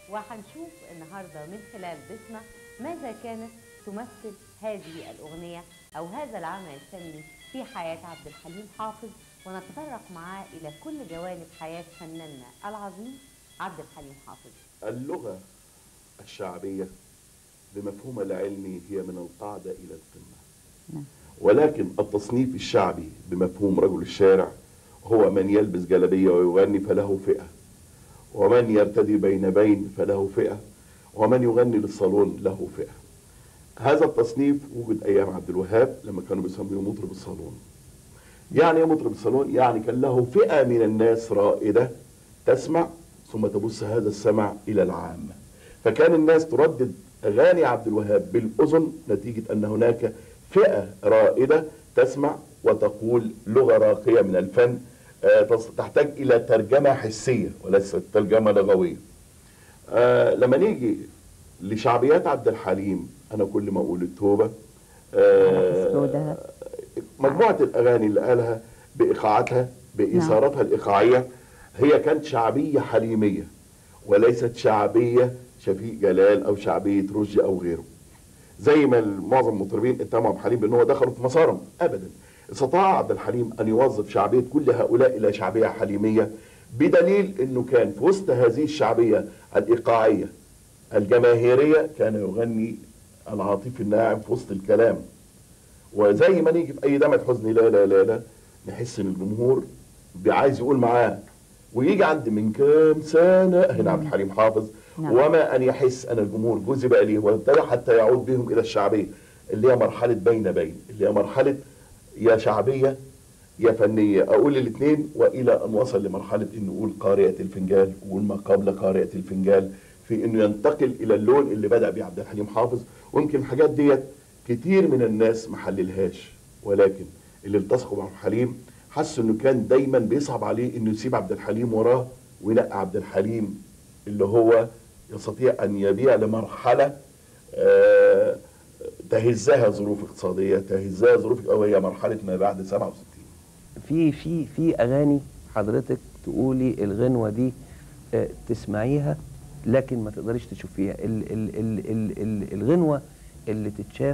وهنشوف النهارده من خلال ضيفنا ماذا كانت تمثل هذه الأغنية أو هذا العمل الفني في حياة عبد الحليم حافظ ونتطرق معاه إلى كل جوانب حياة فناننا العظيم عبد الحليم حافظ اللغة الشعبية بمفهومها العلمي هي من القاعدة إلى القمة ولكن التصنيف الشعبي بمفهوم رجل الشارع هو من يلبس جلبية ويغني فله فئة ومن يرتدي بين بين فله فئة ومن يغني للصالون له فئة هذا التصنيف وجد أيام عبد الوهاب لما كانوا بيسموه مطرب الصالون يعني ايه مطرب الصالون يعني كان له فئة من الناس رائدة تسمع ثم تبث هذا السمع إلى العامة فكان الناس تردد أغاني عبد الوهاب بالأذن نتيجة أن هناك فئة رائدة تسمع وتقول لغة راقية من الفن آه، تص- تحتاج إلى ترجمة حسية وليست ترجمة لغوية آه، لما نيجي لشعبيات عبد الحليم أنا كل ما أقول التوبة آه، سودة. مجموعة الأغاني اللي قالها بإيقاعاتها بإثارتها الإيقاعية هي كانت شعبية حليمية وليست شعبية شفيق جلال أو شعبية رشدي أو غيره زي ما معظم المطربين اتهموا عبد الحليم بأنه دخلوا في مسارهم أبدا استطاع عبد الحليم أن يوظف شعبية كل هؤلاء إلى شعبية حليمية بدليل أنه كان في وسط هذه الشعبية الإيقاعية الجماهيرية كان يغني العاطفي الناعم في وسط الكلام وزي ما نيجي في اي دمعه حزن لا لا لا لا نحس ان الجمهور عايز يقول معاه ويجي عند من كام سنه هنا عبد الحليم حافظ نعم. وما ان يحس ان الجمهور جذب اليه وابتدى حتى يعود بهم الى الشعبيه اللي هي مرحله بين بين اللي هي مرحله يا شعبيه يا فنيه اقول الاثنين والى ان وصل لمرحله انه يقول قارئه الفنجال ويقول ما قبل قارئه الفنجال في انه ينتقل الى اللون اللي بدا بيه عبد الحليم حافظ ويمكن الحاجات ديت كتير من الناس ما حللهاش ولكن اللي التصقوا بعبد الحليم حسوا انه كان دايما بيصعب عليه انه يسيب عبد الحليم وراه وينقي عبد الحليم اللي هو يستطيع ان يبيع لمرحله آه، تهزها ظروف اقتصاديه تهزها ظروف او هي مرحله ما بعد 67 في في في اغاني حضرتك تقولي الغنوه دي آه، تسمعيها لكن ما تقدريش تشوفيها ال ال ال ال ال الغنوه اللي تتشاف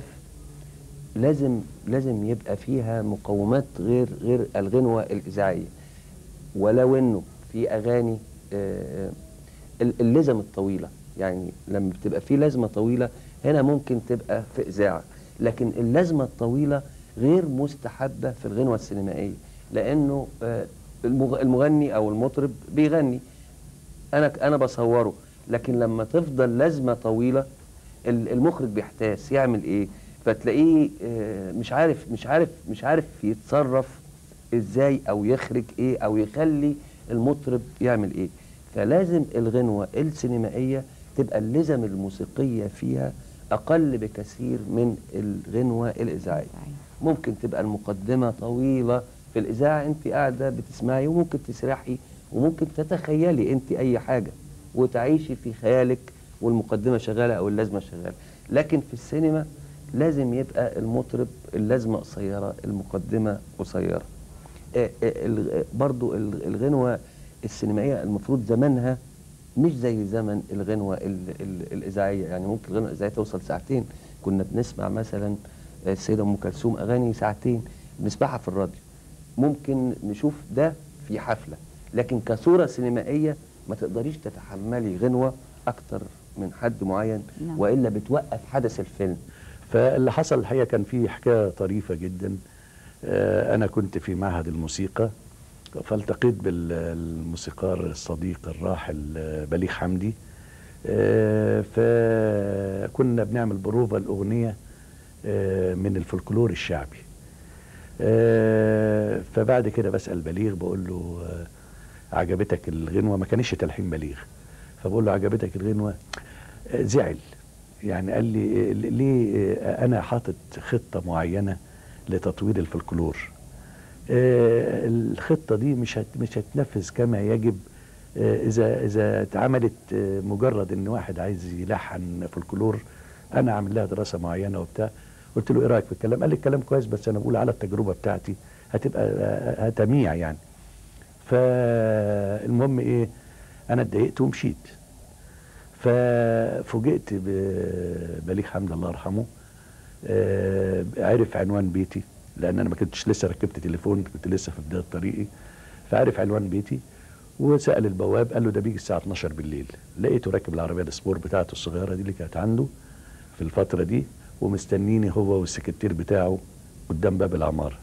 لازم لازم يبقى فيها مقومات غير غير الغنوه الاذاعيه ولو انه في اغاني آه، ال- اللزم الطويله يعني لما بتبقى في لازمه طويله هنا ممكن تبقى في اذاعه لكن اللازمه الطويله غير مستحبه في الغنوه السينمائيه لانه آه، المغ- المغني او المطرب بيغني انا انا بصوره لكن لما تفضل لازمه طويله ال- المخرج بيحتاس يعمل ايه فتلاقيه آه، مش عارف مش عارف مش عارف يتصرف ازاي او يخرج ايه او يخلي المطرب يعمل ايه فلازم الغنوه السينمائيه تبقى اللزم الموسيقيه فيها اقل بكثير من الغنوه الاذاعيه ممكن تبقى المقدمه طويله في الاذاعه انت قاعده بتسمعي وممكن تسرحي وممكن تتخيلي انت اي حاجه وتعيشي في خيالك والمقدمه شغاله او اللازمه شغاله لكن في السينما لازم يبقى المطرب اللازمه قصيره المقدمه قصيره آه، آه، الغ- برضو الغ- الغنوه السينمائيه المفروض زمنها مش زي زمن الغنوه ال ال الاذاعيه يعني ممكن الغنوه الاذاعيه توصل ساعتين كنا بنسمع مثلا آه، السيده ام كلثوم اغاني ساعتين بنسمعها في الراديو ممكن نشوف ده في حفله لكن كصوره سينمائيه ما تقدريش تتحملي غنوه اكتر من حد معين نعم. والا بتوقف حدث الفيلم فاللي حصل الحقيقه كان في حكايه طريفه جدا آه، انا كنت في معهد الموسيقى فالتقيت بالموسيقار الصديق الراحل آه، بليغ حمدي آه، فكنا بنعمل بروفا الاغنيه آه، من الفولكلور الشعبي آه، فبعد كده بسال بليغ بقول له آه، عجبتك الغنوه ما كانش تلحين بليغ فبقول له عجبتك الغنوه آه، زعل يعني قال لي آه، ليه آه، انا حاطط خطه معينه لتطوير الفولكلور آه، الخطه دي مش هت مش هتنفذ كما يجب آه، اذا اذا اتعملت آه، مجرد ان واحد عايز يلحن فولكلور انا عامل لها دراسه معينه وبتاع قلت له ايه رايك في الكلام قال لي الكلام كويس بس انا بقول على التجربه بتاعتي هتبقى آه، هتميع يعني فالمهم ايه انا اتضايقت ومشيت ففوجئت ببليغ حمد الله يرحمه آه، عرف عنوان بيتي لان انا ما كنتش لسه ركبت تليفون كنت لسه في بدايه طريقي فعرف عنوان بيتي وسال البواب قال له ده بيجي الساعه 12 بالليل لقيته راكب العربيه السبور بتاعته الصغيره دي اللي كانت عنده في الفتره دي ومستنيني هو والسكرتير بتاعه قدام باب العماره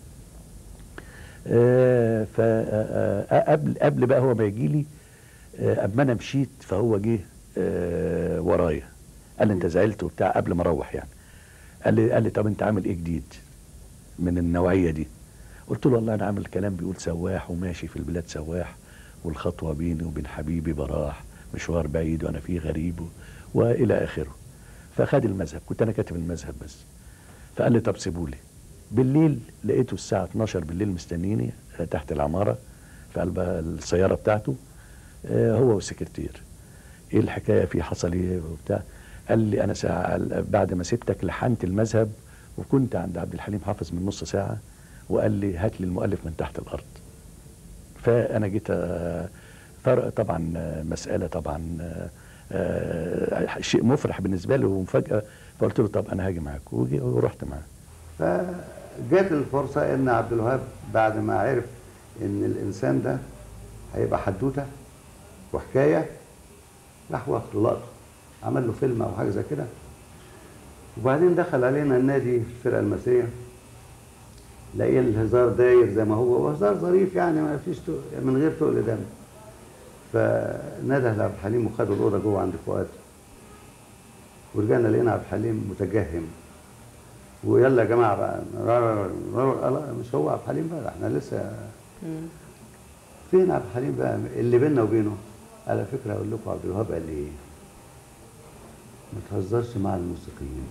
آه، فقبل قبل بقى هو ما يجي لي آه، اما انا مشيت فهو جه آه، ورايا قال لي انت زعلت وبتاع قبل ما اروح يعني قال لي قال لي طب انت عامل ايه جديد من النوعيه دي قلت له والله انا عامل كلام بيقول سواح وماشي في البلاد سواح والخطوه بيني وبين حبيبي براح مشوار بعيد وانا فيه غريب و- والى اخره فخد المذهب كنت انا كاتب المذهب بس فقال لي طب سيبولي بالليل لقيته الساعه 12 بالليل مستنيني آه، تحت العماره في قلب السياره بتاعته آه، هو والسكرتير ايه الحكايه في حصل ايه وبتاع قال لي انا ساعة بعد ما سبتك لحنت المذهب وكنت عند عبد الحليم حافظ من نص ساعه وقال لي هات لي المؤلف من تحت الارض فانا جيت آه، فرق طبعا آه، مساله طبعا آه، آه، شيء مفرح بالنسبه لي ومفاجاه فقلت له طب انا هاجي معاك وجي- ورحت معاه فجات الفرصة إن عبد الوهاب بعد ما عرف إن الإنسان ده هيبقى حدوتة وحكاية راح واخد له لقطة عمل له فيلم أو حاجة زي كده وبعدين دخل علينا النادي في الفرقة المسية لقي الهزار داير زي ما هو وهزار ظريف يعني ما فيش تق- من غير تقل دم فنده لعبد الحليم وخدوا الأوضة جوه عند فؤاد ورجعنا لقينا عبد الحليم متجهم ويلا يا جماعه بقى را- را- را- را- مش هو عبد الحليم بقى ده احنا لسه فين عبد الحليم بقى اللي بيننا وبينه على فكره اقول لكم عبد الوهاب قال لي ايه ما تهزرش مع الموسيقيين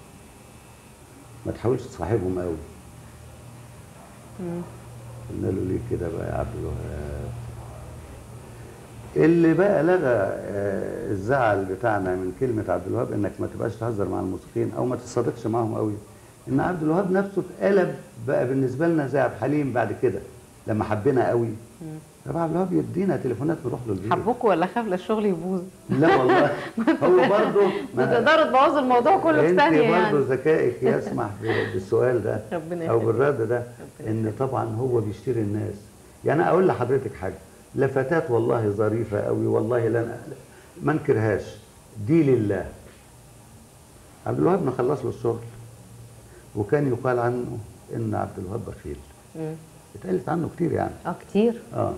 ما تحاولش تصاحبهم قوي قلنا له ليه كده بقى يا عبد الوهاب اللي بقى لغى آه، الزعل بتاعنا من كلمة عبد الوهاب انك ما تبقاش تهزر مع الموسيقيين او ما تصادقش معاهم قوي ان عبد الوهاب نفسه اتقلب بقى بالنسبة لنا زي عبد الحليم بعد كده لما حبينا قوي طب عبد الوهاب يدينا تليفونات نروح له البيت حبوكوا ولا خاف الشغل يبوظ لا والله هو برضه بتقدروا تبوظوا الموضوع كله في انت ثانيه برضه يعني ذكائك يسمح ب- بالسؤال ده ربنا او يخليك. بالرد ده ربنا ان طبعا هو بيشتري الناس يعني اقول لحضرتك حاجه لفتات والله ظريفه قوي والله لا ما انكرهاش دي لله عبد الوهاب نخلص له الشغل وكان يقال عنه ان عبد الوهاب بخيل مم. اتقالت عنه كتير يعني اه كتير اه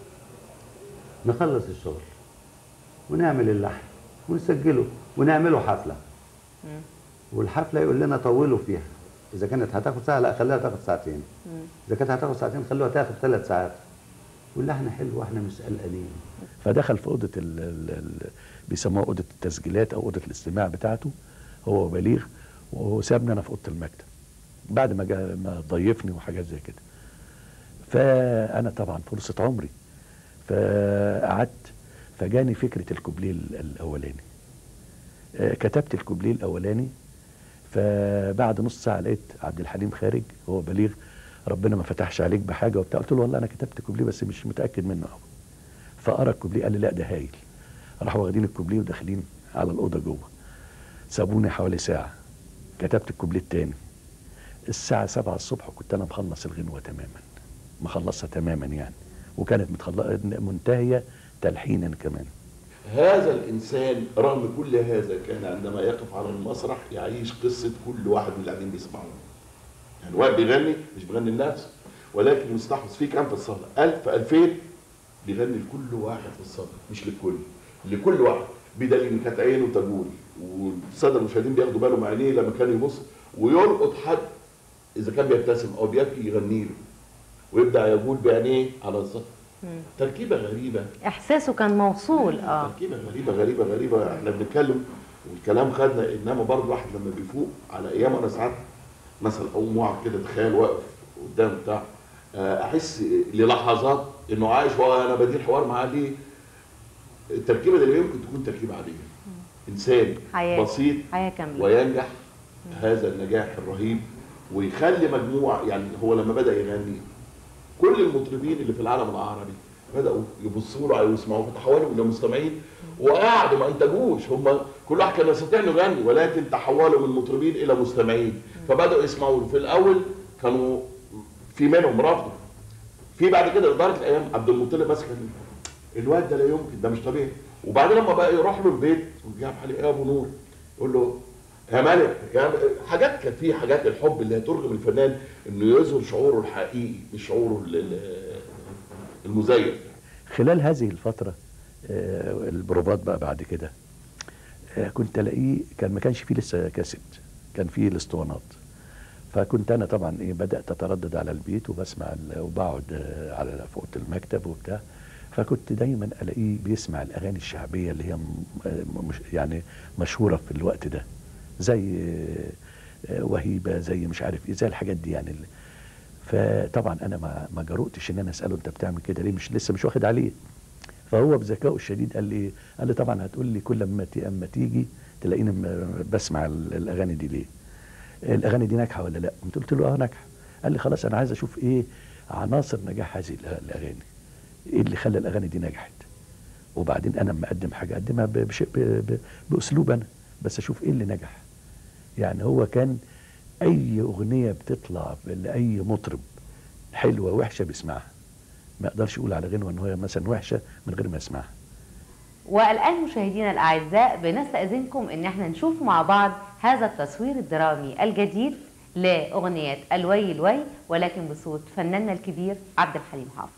نخلص الشغل ونعمل اللحن ونسجله ونعمله حفله والحفله يقول لنا طولوا فيها اذا كانت هتاخد ساعه لا خليها تاخد ساعتين اذا كانت هتاخد ساعتين خلوها تاخد ثلاث ساعات واللحن حلو واحنا مش قلقانين فدخل في اوضه ال ال ال بيسموها اوضه التسجيلات او اوضه الاستماع بتاعته هو وبليغ وسابني انا في اوضه المكتب بعد ما جا ما ضيفني وحاجات زي كده فانا طبعا فرصه عمري فقعدت فجاني فكره الكوبليه ال- الاولاني آه، كتبت الكوبليه الاولاني فبعد نص ساعه لقيت عبد الحليم خارج هو بليغ ربنا ما فتحش عليك بحاجه وبتاع قلت له والله انا كتبت كوبليه بس مش متاكد منه قوي فقرا الكوبليه قال لي لا ده هايل راحوا واخدين الكوبليه وداخلين على الاوضه جوه سابوني حوالي ساعه كتبت الكوبليه التاني الساعه 7 الصبح كنت انا مخلص الغنوه تماما مخلصها تماما يعني وكانت متخل... منتهيه تلحينا كمان هذا الإنسان رغم كل هذا كان عندما يقف على المسرح يعيش قصة كل واحد من اللي قاعدين بيسمعوه يعني واحد بيغني مش بيغني لنفسه ولكن مستحوذ فيه كام في الصالة 1000 2000 بيغني لكل واحد في الصالة مش للكل لكل واحد بدليل ان كانت عينه تجول والساده المشاهدين بياخدوا بالهم عينيه لما كان يبص ويلقط حد اذا كان بيبتسم او بيبكي يغني له ويبدا يقول بعينيه على الصف تركيبه غريبه احساسه كان موصول اه تركيبه غريبه غريبه غريبه احنا بنتكلم والكلام خدنا انما برضه الواحد لما بيفوق على ايام انا ساعات مثلا اقوم واقعد كده تخيل واقف قدام بتاع آه، احس للحظات انه عايش وانا بدير حوار معاه ليه التركيبه دي لا يمكن تكون تركيبه عاديه انسان حياة. بسيط حياه كامله وينجح هذا النجاح الرهيب ويخلي مجموعه يعني هو لما بدا يغني كل المطربين اللي في العالم العربي بداوا يبصوا له ويسمعوا فتحولوا الى مستمعين وقعدوا ما انتجوش هم كل واحد كان يستطيع انه يغني ولكن تحولوا من مطربين الى مستمعين فبداوا يسمعوا له في الاول كانوا في منهم رفضوا في بعد كده اداره الايام عبد المطلب مسك الواد ده لا يمكن ده مش طبيعي وبعدين لما بقى يروح له البيت وجاب عليه ايه يا ابو نور يقول له يا ملك يعني حاجات كان في حاجات الحب اللي هترغم الفنان انه يظهر شعوره الحقيقي مش شعوره ال- ال- المزيف خلال هذه الفترة آه، البروفات بقى بعد كده آه، كنت الاقيه كان ما كانش فيه لسه كاسيت كان فيه الاسطوانات فكنت انا طبعا ايه بدات اتردد على البيت وبسمع ال- وبقعد آه، على فوق المكتب وبتاع فكنت دايما الاقيه بيسمع الاغاني الشعبيه اللي هي م- آه، مش يعني مشهوره في الوقت ده زي آه، آه، وهيبه زي مش عارف ايه زي الحاجات دي يعني اللي- فطبعا انا ما ما جرؤتش ان انا اساله انت بتعمل كده ليه مش لسه مش واخد عليه فهو بذكائه الشديد قال لي قال لي طبعا هتقول لي كل ما تي اما تيجي تلاقيني م- بسمع ال- الاغاني دي ليه الاغاني دي ناجحه ولا لا قمت قلت له اه ناجحه قال لي خلاص انا عايز اشوف ايه عناصر نجاح هذه الأ- الاغاني ايه اللي خلى الاغاني دي نجحت وبعدين انا لما اقدم حاجه اقدمها ب- بشيء ب- ب- باسلوب انا بس اشوف ايه اللي نجح يعني هو كان اي اغنيه بتطلع لاي مطرب حلوه وحشه بيسمعها ما يقدرش يقول على غنوه ان هي مثلا وحشه من غير ما يسمعها والآن مشاهدينا الأعزاء بنستأذنكم إن احنا نشوف مع بعض هذا التصوير الدرامي الجديد لأغنية الوي الوي ولكن بصوت فناننا الكبير عبد الحليم حافظ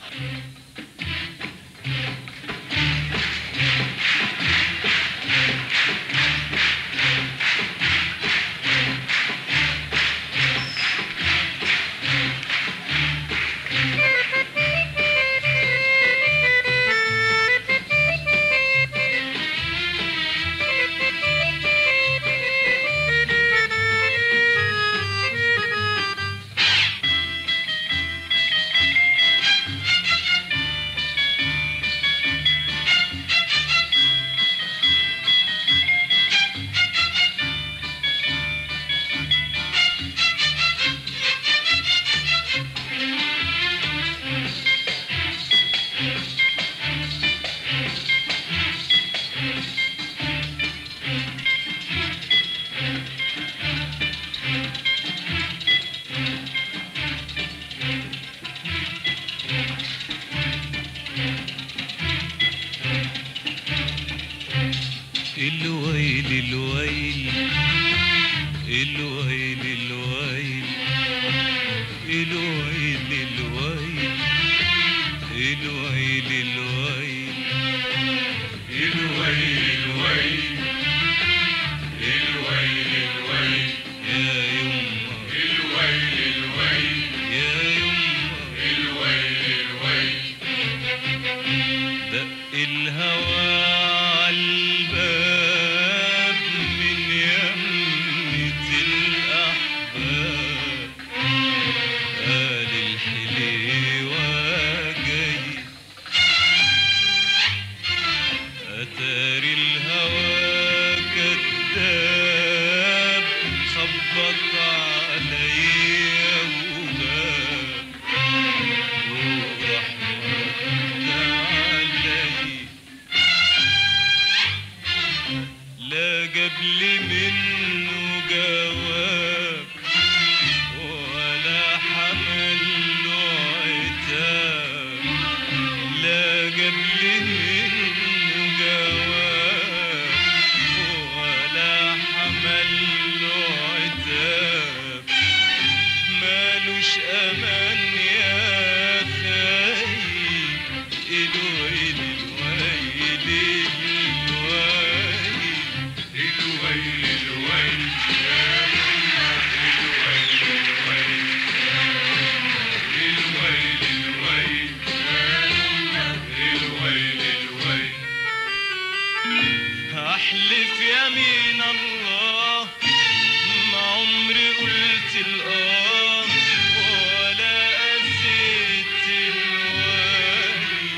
الويل الويل الويل الويل الويل الويل الويل الويل الويل الويل الويل الويل يا يما الويل الويل يا يما الويل الويل دق الهوى عالباب من يمة الأحباب قال الحليوة جاي أتاري الهوى كذاب خبط عليا وغاب وراح رد علي لا جاب لي منه جواب ولا حمل له عتاب لا جاب لي منه جواب ولا حمل له عتاب مالوش امان يا خايب الويل الويل الويل الويل الويل يا ماما الويل الويل الويل الويل يا ماما الويل الويل احلف يمين الله ما عمري قلت الآه ولا أذيت الوالي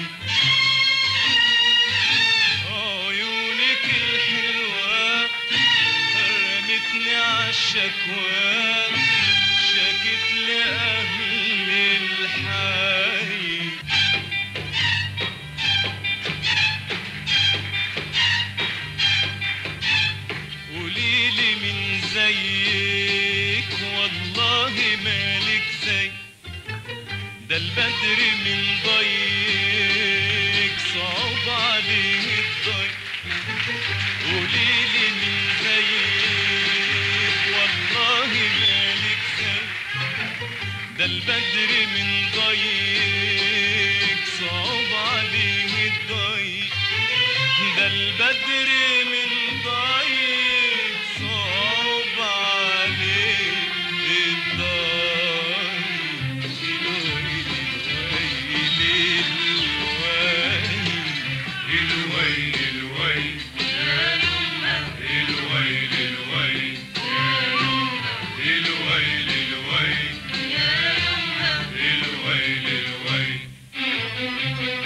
عيونك الحلوة رمتني عالشكوى شكت لأهل الحي زيك والله مالك زي ده البدر من ضيق صعب عليه الضيق قوليلي من زيك والله مالك زي ده البدر من ضيق صعب عليه الضيق ده البدر من ضيق صعب عليه الضيق الويل الويل الويل الويل الويل الويل الويل الويل الويل الويل الويل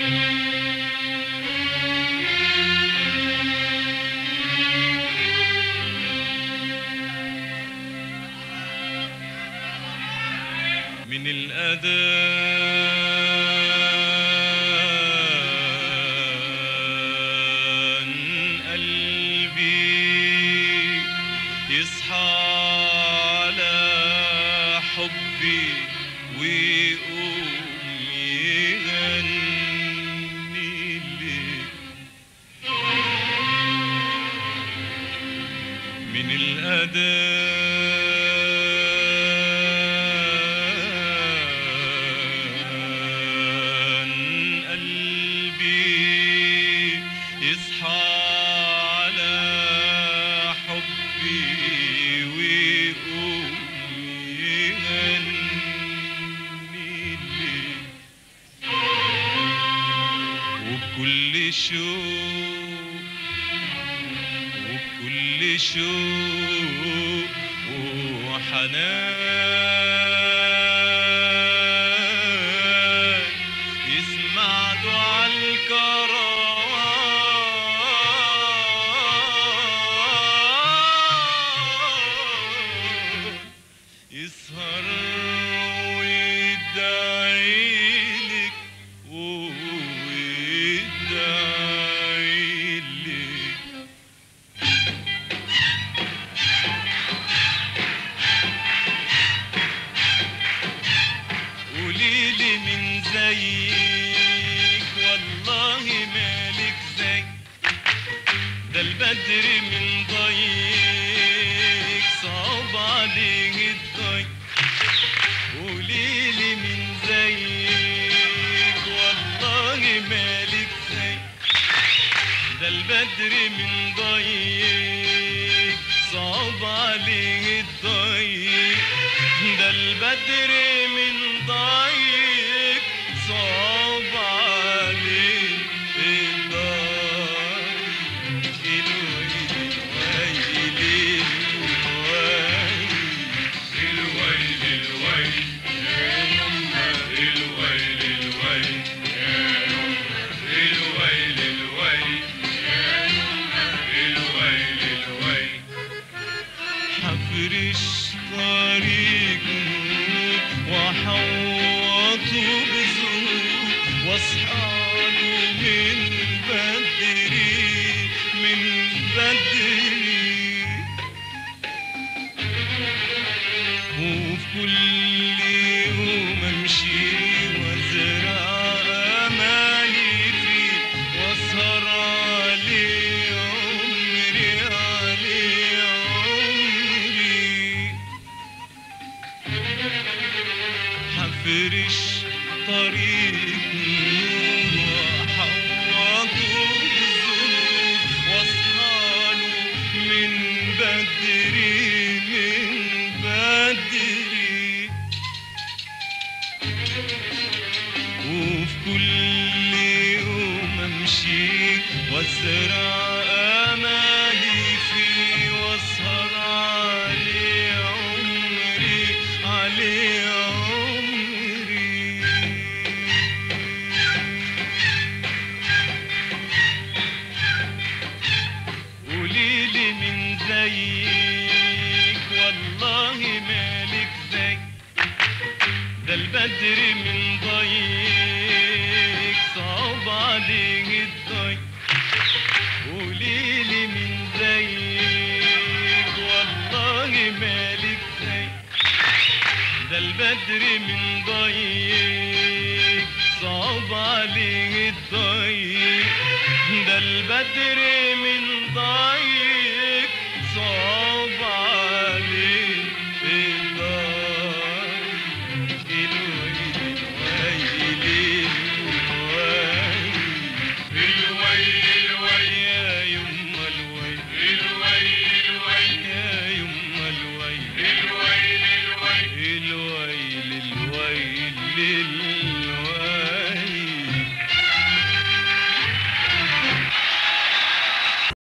من الأذان قلبي يصحى على حبي ويقوم يغني لي من الأذان قلبي يصحى على حبي ويقوم يغني لي وكل شوق وكل شوق وحنان يسمع دعاء الكروان يسهر ويدعيلك ويدعيلك قوليلي من زيك والله مالك زي ده البدر من ضيق صعب عليه الضيق قوليلي من زيك والله مالك زي ده البدر من ضيق صعب عليه الضيق ده البدر من ضيق صعب عليه الضيق الويل الويل الويل الويل الويل الويل الويل الويل الويل الويل حفرش طريق وحوطه بذنوب واصحابه من بدري من بدري وفي كل يوم امشي وازرع امالي فيه واسهر عليه عمري عليه عمري حفرش طريق وحوطه بالذنوب واصحاله من بدري من بدري وفي كل يوم امشي وازرع امالي فيه واسهر عليه عمري عليه عمري قوليلي من زيك والله مالك زي ده البدر من ضيق صعب عليه الضيق قوليلي من زيك والله مالك زي ده البدر من ضيق صعب عليه الضيق ده البدر من ضيق صعب عليه الضيق